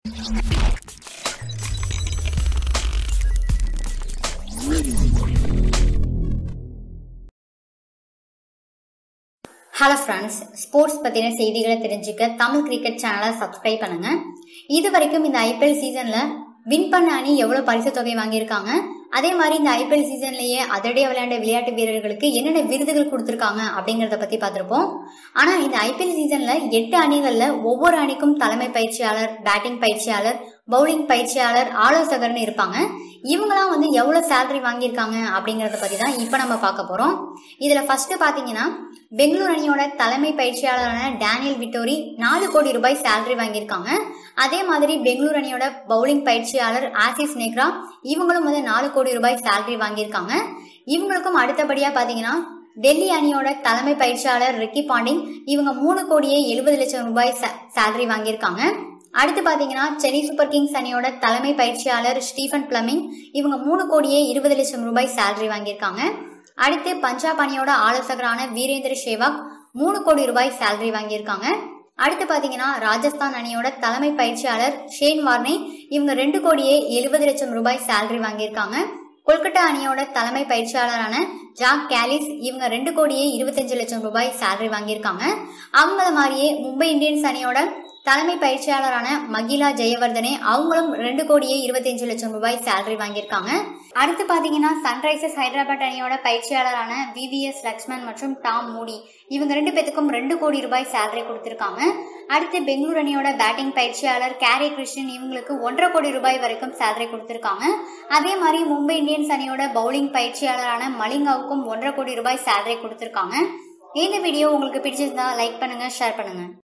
hello friends sports பற்றின செய்திகளை தெரிஞ்சுக்க தமிழ் கிரிக்கெட் சேனலை சப்ஸ்கிரைப் பண்ணுங்க இது வரைக்கும் இந்த ஐபிஎல் சீசனில் வின் பண்ண அணி எவ்வளோ பரிசு தொகை வாங்கியிருக்காங்க அதே மாதிரி இந்த ஐபிஎல் சீசன்லேயே அதிரடியாக விளையாண்ட விளையாட்டு வீரர்களுக்கு என்னென்ன விருதுகள் கொடுத்துருக்காங்க அப்படிங்கிறத பற்றி பார்த்துருப்போம் ஆனால் இந்த ஐபிஎல் சீசனில் எட்டு அணிகளில் ஒவ்வொரு அணிக்கும் தலைமை பயிற்சியாளர் பேட்டிங் பயிற்சியாளர் பவுலிங் பயிற்சியாளர் ஆலோசகர்னு இருப்பாங்க இவங்களாம் வந்து எவ்வளோ சேலரி வாங்கியிருக்காங்க அப்படிங்கிறத பற்றி தான் இப்போ நம்ம பார்க்க போகிறோம் இதில் ஃபஸ்ட்டு பார்த்தீங்கன்னா பெங்களூர் அணியோட தலைமை பயிற்சியாளரான டேனியல் விட்டோரி நாலு கோடி ரூபாய் சேலரி வாங்கியிருக்காங்க அதே மாதிரி பெங்களூர் அணியோட பவுலிங் பயிற்சியாளர் ஆசிஸ் நெக்ரா இவங்களும் வந்து நாலு கோடி ரூபாய் சேலரி வாங்கியிருக்காங்க இவங்களுக்கும் அடுத்தபடியாக பார்த்தீங்கன்னா டெல்லி அணியோட தலைமை பயிற்சியாளர் ரிக்கி பாண்டிங் இவங்க மூணு கோடியே எழுபது லட்சம் ரூபாய் சேலரி வாங்கியிருக்காங்க அடுத்து பார்த்தீங்கன்னா சென்னை சூப்பர் கிங்ஸ் அணியோட தலைமை பயிற்சியாளர் ஸ்டீஃபன் பிளமிங் இவங்க மூணு கோடியே இருபது லட்சம் ரூபாய் சேலரி வாங்கியிருக்காங்க அடுத்து பஞ்சாப் அணியோட ஆலோசகரான வீரேந்திர சேவாக் மூணு கோடி ரூபாய் சேலரி வாங்கியிருக்காங்க அடுத்து பார்த்தீங்கன்னா ராஜஸ்தான் அணியோட தலைமை பயிற்சியாளர் ஷேன் வார்னே இவங்க ரெண்டு கோடியே எழுபது லட்சம் ரூபாய் சேலரி வாங்கியிருக்காங்க கொல்கட்டா அணியோட தலைமை பயிற்சியாளரான ஜாக் கேலிஸ் இவங்க ரெண்டு கோடியே இருபத்தஞ்சு லட்சம் ரூபாய் சேலரி வாங்கியிருக்காங்க அவங்கள மாதிரியே மும்பை இந்தியன்ஸ் அணியோட தலைமை பயிற்சியாளரான மகிலா ஜெயவர்தனே அவங்களும் ரெண்டு கோடியே இருபத்தஞ்சு லட்சம் ரூபாய் சேலரி வாங்கியிருக்காங்க அடுத்து பார்த்தீங்கன்னா சன்ரைசர்ஸ் ஹைதராபாத் அணியோட பயிற்சியாளரான விவிஎஸ் லக்ஷ்மன் மற்றும் டாம் மூடி இவங்க ரெண்டு பேத்துக்கும் ரெண்டு கோடி ரூபாய் சேலரி கொடுத்துருக்காங்க அடுத்து பெங்களூர் அணியோட பேட்டிங் பயிற்சியாளர் கேரி கிருஷ்ணன் இவங்களுக்கு ஒன்றரை கோடி ரூபாய் வரைக்கும் சேலரி கொடுத்துருக்காங்க அதே மாதிரி மும்பை இந்தியன்ஸ் அணியோட பவுலிங் பயிற்சியாளரான மலிங்காவுக்கும் ஒன்றரை கோடி ரூபாய் சேலரி கொடுத்துருக்காங்க இந்த வீடியோ உங்களுக்கு பிடிச்சிருந்தா லைக் பண்ணுங்க ஷேர் பண்ணுங்க